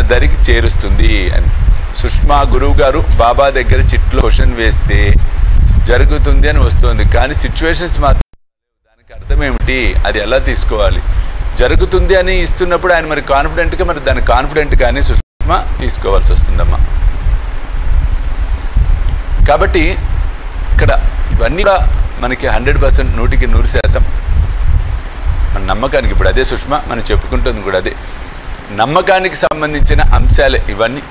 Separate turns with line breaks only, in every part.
దరికి చేరుస్తుంది అని సుష్మా గురువు గారు బాబా దగ్గర చిట్లో క్వశ్చన్ వేస్తే జరుగుతుంది అని వస్తుంది కానీ సిచ్యువేషన్స్ మాత్రం దానికి అర్థం ఏమిటి అది ఎలా తీసుకోవాలి జరుగుతుంది అని ఇస్తున్నప్పుడు ఆయన మరి కాన్ఫిడెంట్గా మరి దాని కాన్ఫిడెంట్ కానీ సుష్మా తీసుకోవాల్సి వస్తుందమ్మా కాబట్టి ఇక్కడ ఇవన్నీ కూడా మనకి హండ్రెడ్ పర్సెంట్ నూటికి నూరు శాతం మన నమ్మకానికి ఇప్పుడు అదే సుష్మా మనం చెప్పుకుంటుంది కూడా అదే నమ్మకానికి సంబంధించిన అంశాలే ఇవన్నీ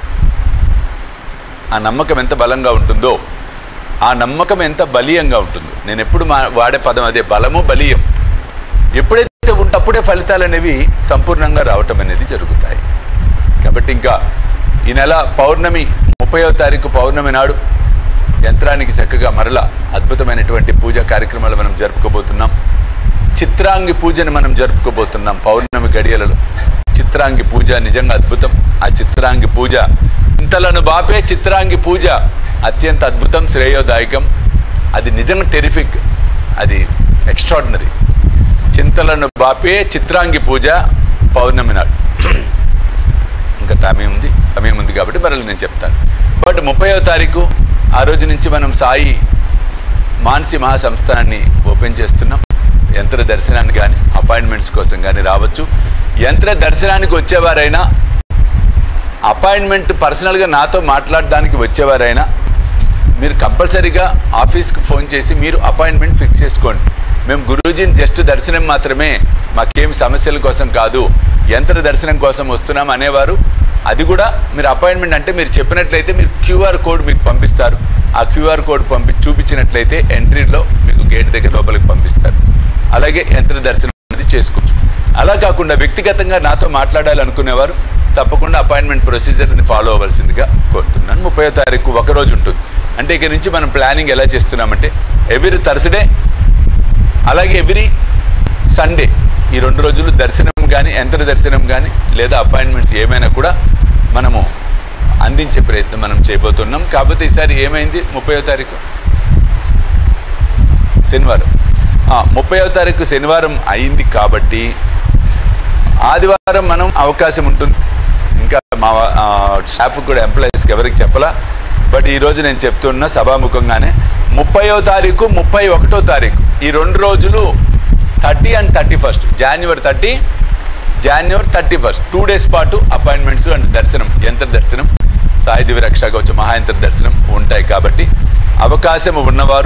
ఆ నమ్మకం ఎంత బలంగా ఉంటుందో ఆ నమ్మకం ఎంత బలీయంగా ఉంటుందో నేను ఎప్పుడు మా వాడే పదం అదే బలము బలీయం ఎప్పుడైతే ఉంటే అప్పుడే ఫలితాలు అనేవి సంపూర్ణంగా రావటం అనేది జరుగుతాయి కాబట్టి ఇంకా ఈ నెల పౌర్ణమి ముప్పైవ తారీఖు పౌర్ణమి నాడు యంత్రానికి చక్కగా మరలా అద్భుతమైనటువంటి పూజ కార్యక్రమాలు మనం జరుపుకోబోతున్నాం చిత్రాంగి పూజని మనం జరుపుకోబోతున్నాం పౌర్ణమి గడియలలో చిత్రాంగి పూజ నిజంగా అద్భుతం ఆ చిత్రాంగి పూజ ఇంతలను బాపే చిత్రాంగి పూజ అత్యంత అద్భుతం శ్రేయోదాయకం అది నిజంగా టెరిఫిక్ అది ఎక్స్ట్రాడినరీ చింతలను బాపే చిత్రాంగి పూజ పౌర్ణమి నాడు ఇంకా సమయం ఉంది సమయం ఉంది కాబట్టి మరలా నేను చెప్తాను బట్ ముప్పైవ తారీఖు ఆ రోజు నుంచి మనం సాయి మానసి మహాసంస్థానాన్ని ఓపెన్ చేస్తున్నాం యంత్ర దర్శనానికి కానీ అపాయింట్మెంట్స్ కోసం కానీ రావచ్చు యంత్ర దర్శనానికి వచ్చేవారైనా అపాయింట్మెంట్ పర్సనల్గా నాతో మాట్లాడడానికి వచ్చేవారైనా మీరు కంపల్సరీగా ఆఫీస్కి ఫోన్ చేసి మీరు అపాయింట్మెంట్ ఫిక్స్ చేసుకోండి మేము గురూజీని జస్ట్ దర్శనం మాత్రమే మాకేం సమస్యల కోసం కాదు యంత్ర దర్శనం కోసం వస్తున్నాం అనేవారు అది కూడా మీరు అపాయింట్మెంట్ అంటే మీరు చెప్పినట్లయితే మీరు క్యూఆర్ కోడ్ మీకు పంపిస్తారు ఆ క్యూఆర్ కోడ్ పంపి చూపించినట్లయితే ఎంట్రీలో మీకు గేట్ దగ్గర లోపలికి పంపిస్తారు అలాగే యంత్ర దర్శనం అనేది చేసుకోవచ్చు అలా కాకుండా వ్యక్తిగతంగా నాతో మాట్లాడాలనుకునేవారు తప్పకుండా అపాయింట్మెంట్ ప్రొసీజర్ని ఫాలో అవ్వాల్సిందిగా కోరుతున్నాను ముప్పై తారీఖు ఒక రోజు ఉంటుంది అంటే ఇక నుంచి మనం ప్లానింగ్ ఎలా చేస్తున్నామంటే ఎవ్రీ థర్స్డే అలాగే ఎవ్రీ సండే ఈ రెండు రోజులు దర్శనం కానీ యంత్ర దర్శనం కానీ లేదా అపాయింట్మెంట్స్ ఏమైనా కూడా మనము అందించే ప్రయత్నం మనం చేయబోతున్నాం కాకపోతే ఈసారి ఏమైంది ముప్పైవ తారీఖు శనివారం ముప్పైవ తారీఖు శనివారం అయింది కాబట్టి ఆదివారం మనం అవకాశం ఉంటుంది ఇంకా మా ఆ, స్టాఫ్ కూడా ఎంప్లాయీస్కి ఎవరికి చెప్పలా బట్ ఈరోజు నేను చెప్తున్న సభాముఖంగానే ముప్పయో తారీఖు ముప్పై ఒకటో తారీఖు ఈ రెండు రోజులు thirty and thirty first January thirty January thirty first two days పాటు అపాయింట్మెంట్స్ అండ్ దర్శనం యంత్ర దర్శనం సాయి దివ్య రక్షా కవచ మహాయంత్ర దర్శనం ఉంటాయి కాబట్టి అవకాశం ఉన్నవారు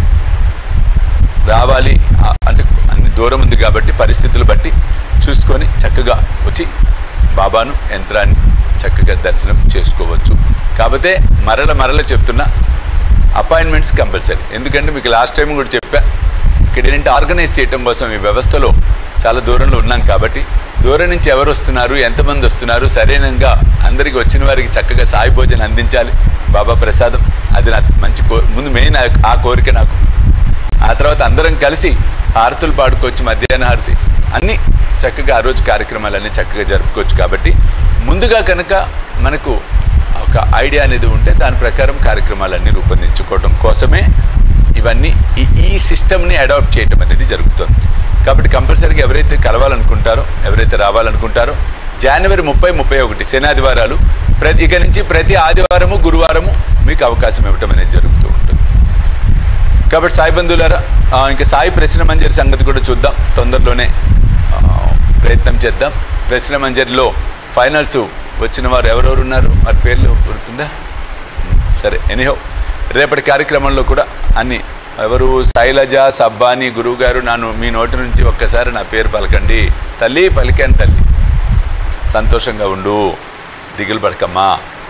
రావాలి ఆ, అంటే అన్ని దూరం ఉంది కాబట్టి పరిస్థితులు బట్టి చూసుకొని చక్కగా వచ్చి బాబాను యంత్రాన్ని చక్కగా దర్శనం చేసుకోవచ్చు కాకపోతే మరల మరల చెప్తున్నా అపాయింట్మెంట్స్ కంపల్సరీ ఎందుకంటే మీకు లాస్ట్ టైం కూడా చెప్పా ఇక్కడ ఏంటంటే ఆర్గనైజ్ చేయటం కోసం ఈ వ్యవస్థలో చాలా దూరంలో ఉన్నాం కాబట్టి దూరం నుంచి ఎవరు వస్తున్నారు ఎంతమంది వస్తున్నారు సరైనంగా అందరికి వచ్చిన వారికి చక్కగా సాయి భోజనం అందించాలి బాబా ప్రసాదం అది నాకు మంచి కో ముందు మెయిన్ ఆ- ఆ కోరిక నాకు ఆ తర్వాత అందరం కలిసి హారతులు పాడుకోవచ్చు మధ్యాహ్న హారతి అన్నీ చక్కగా ఆ రోజు కార్యక్రమాలన్నీ చక్కగా జరుపుకోవచ్చు కాబట్టి ముందుగా కనుక మనకు ఒక ఐడియా అనేది ఉంటే దాని ప్రకారం కార్యక్రమాలన్నీ రూపొందించుకోవడం కోసమే ఇవన్నీ ఈ ఈ సిస్టమ్ని అడాప్ట్ చేయటం అనేది జరుగుతుంది కాబట్టి కంపల్సరీగా ఎవరైతే కలవాలనుకుంటారో ఎవరైతే రావాలనుకుంటారో జనవరి ముప్పై ముప్పై ఒకటి శనాదివారాలు ప్రతి ఇక నుంచి ప్రతి ఆదివారము గురువారము మీకు అవకాశం ఇవ్వటం అనేది జరుగుతూ ఉంటుంది కాబట్టి సాయి బంధువులారా ఆ, ఇంకా సాయి ప్రశ్న మంజరి సంగతి కూడా చూద్దాం తొందరలోనే ఆ, ప్రయత్నం చేద్దాం ప్రశ్న మంజరిలో ఫైనల్స్ వచ్చిన వారు ఎవరెవరు ఉన్నారు వారి పేర్లు గుర్తుందా ఉమ్, సరే ఎనీహో రేపటి కార్యక్రమంలో కూడా అన్ని ఎవరు శైలజ సబ్బాని గురువు గారు నన్ను మీ నోటి నుంచి ఒక్కసారి నా పేరు పలకండి తల్లి పలికాను తల్లి సంతోషంగా ఉండు దిగులు పడకమ్మా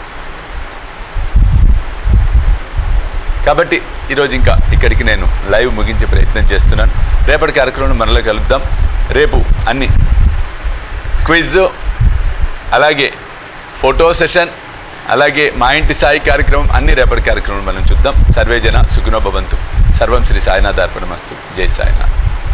కాబట్టి ఈరోజు ఇంకా ఇక్కడికి నేను లైవ్ ముగించే ప్రయత్నం చేస్తున్నాను రేపటి కార్యక్రమంలో మనలో కలుద్దాం రేపు అన్ని క్విజ్ అలాగే ఫోటో సెషన్ అలాగే మా ఇంటి సాయి కార్యక్రమం అన్ని రేపటి కార్యక్రమం మనం చూద్దాం సర్వేజన సుఖనోభవంతు సర్వం శ్రీ సాయినాథ్ అర్పణమస్తు జై సాయినాథ్